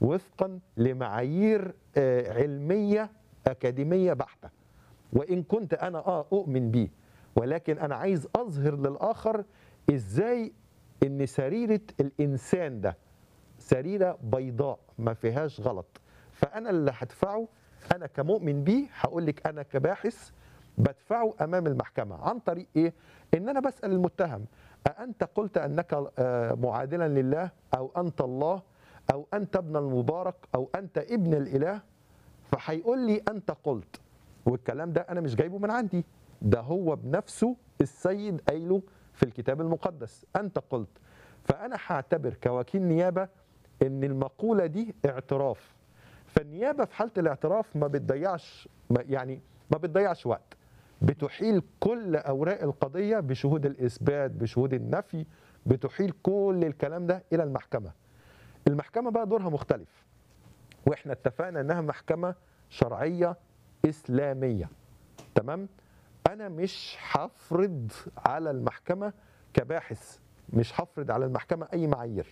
وفقا لمعايير آه، علميه اكاديميه بحته وان كنت انا اه اؤمن بيه ولكن انا عايز اظهر للاخر ازاي ان سريره الانسان ده سريره بيضاء ما فيهاش غلط فانا اللي هدفعه انا كمؤمن بيه هقول لك انا كباحث بدفعه امام المحكمه عن طريق ايه ان انا بسال المتهم أأنت قلت انك آه، معادلا لله او انت الله او انت ابن المبارك او انت ابن الاله فهيقول لي انت قلت والكلام ده انا مش جايبه من عندي ده هو بنفسه السيد قايله في الكتاب المقدس انت قلت فانا هعتبر كوكيل نيابه ان المقوله دي اعتراف فالنيابه في حاله الاعتراف ما بتضيعش ما- يعني ما بتضيعش وقت بتحيل كل اوراق القضيه بشهود الاثبات بشهود النفي بتحيل كل الكلام ده الى المحكمه المحكمه بقى دورها مختلف واحنا اتفقنا انها محكمه شرعيه اسلاميه تمام انا مش هفرض على المحكمه كباحث مش هفرض على المحكمه اي معايير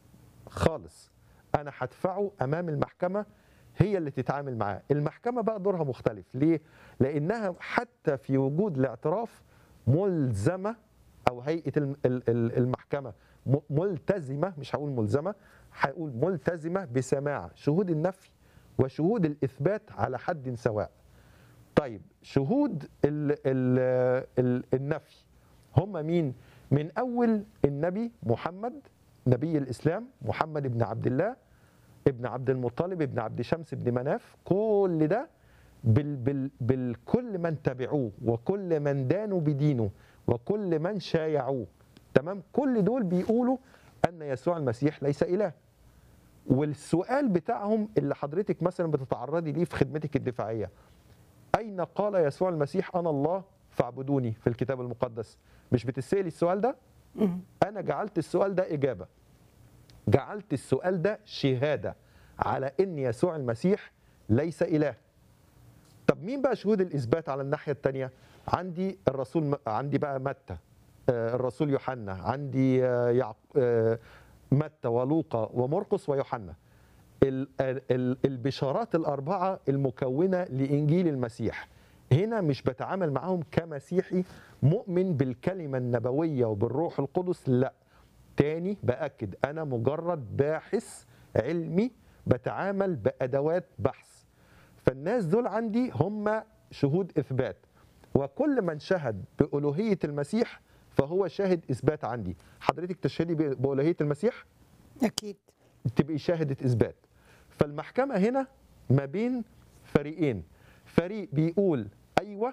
خالص انا هدفعه امام المحكمه هي اللي تتعامل معاه المحكمه بقى دورها مختلف ليه لانها حتى في وجود الاعتراف ملزمه او هيئه الم- ال- ال- المحكمه م- ملتزمه مش هقول ملزمه هقول ملتزمه بسماع شهود النفي وشهود الاثبات على حد سواء طيب شهود ال ال ال النفي هم مين من اول النبي محمد نبي الاسلام محمد بن عبد الله ابن عبد المطلب ابن عبد شمس ابن مناف كل ده بال بال بالكل من تبعوه وكل من دانوا بدينه وكل من شايعوه تمام كل دول بيقولوا ان يسوع المسيح ليس اله والسؤال بتاعهم اللي حضرتك مثلا بتتعرضي ليه في خدمتك الدفاعيه اين قال يسوع المسيح انا الله فاعبدوني في الكتاب المقدس مش بتسالي السؤال ده مم. انا جعلت السؤال ده اجابه جعلت السؤال ده شهاده على ان يسوع المسيح ليس اله طب مين بقى شهود الاثبات على الناحيه الثانيه عندي الرسول م- عندي بقى متى آه، الرسول يوحنا عندي آه، يعق... آه، متى ولوقا ومرقس ويوحنا ال- ال- البشارات الأربعة المكونة لإنجيل المسيح هنا مش بتعامل معاهم كمسيحي مؤمن بالكلمة النبوية وبالروح القدس لا تاني بأكد أنا مجرد باحث علمي بتعامل بأدوات بحث فالناس دول عندي هم شهود إثبات وكل من شهد بألوهية المسيح فهو شاهد إثبات عندي حضرتك تشهدي ب- بألوهية المسيح؟ اكيد تبقي شاهدة إثبات فالمحكمة هنا ما بين فريقين فريق بيقول أيوة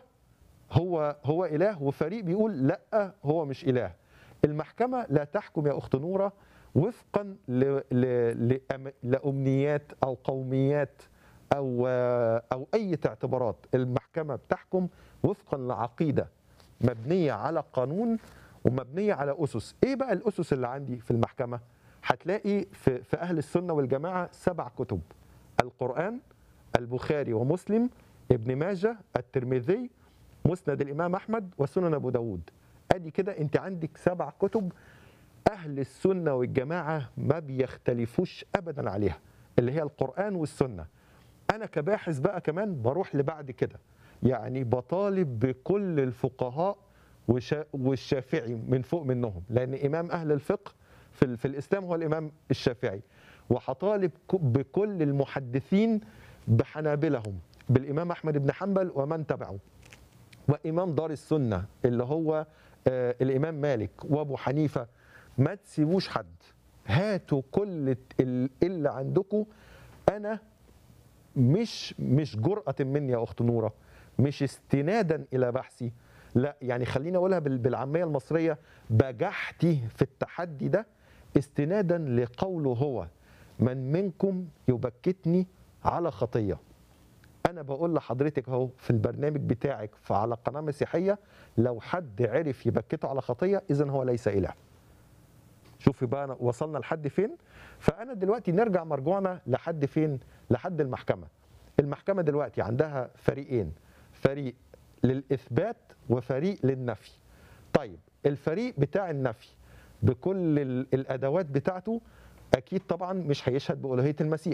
هو هو إله وفريق بيقول لا هو مش إله المحكمة لا تحكم يا أخت نورة وفقا ل ل لأم- لأمنيات أو قوميات أو أو أي اعتبارات المحكمة بتحكم وفقا لعقيدة مبنية على قانون ومبنية على أسس إيه بقى الأسس اللي عندي في المحكمة هتلاقي في, في أهل السنة والجماعة سبع كتب القرآن البخاري ومسلم ابن ماجه الترمذي مسند الإمام أحمد وسنن أبو داود أدي كده أنت عندك سبع كتب أهل السنة والجماعة ما بيختلفوش أبدا عليها اللي هي القرآن والسنة أنا كباحث بقى كمان بروح لبعد كده يعني بطالب بكل الفقهاء وشا- والشافعي من فوق منهم لأن إمام أهل الفقه في, ال- في الإسلام هو الإمام الشافعي وهطالب ك- بكل المحدثين بحنابلهم بالإمام أحمد بن حنبل ومن تبعه وإمام دار السنة اللي هو آه، الإمام مالك وأبو حنيفة ما تسيبوش حد هاتوا كل ال- اللي عندكم أنا مش مش جرأة مني يا أخت نورة مش استنادا إلى بحثي لا يعني خليني أقولها بال- بالعامية المصرية بجحتي في التحدي ده استنادا لقوله هو من منكم يبكتني على خطيه انا بقول لحضرتك اهو في البرنامج بتاعك على قناه مسيحيه لو حد عرف يبكته على خطيه اذا هو ليس اله شوفي بقى أنا وصلنا لحد فين فانا دلوقتي نرجع مرجوعنا لحد فين لحد المحكمه المحكمه دلوقتي عندها فريقين فريق للاثبات وفريق للنفي طيب الفريق بتاع النفي بكل ال- الادوات بتاعته اكيد طبعا مش هيشهد بالوهيه المسيح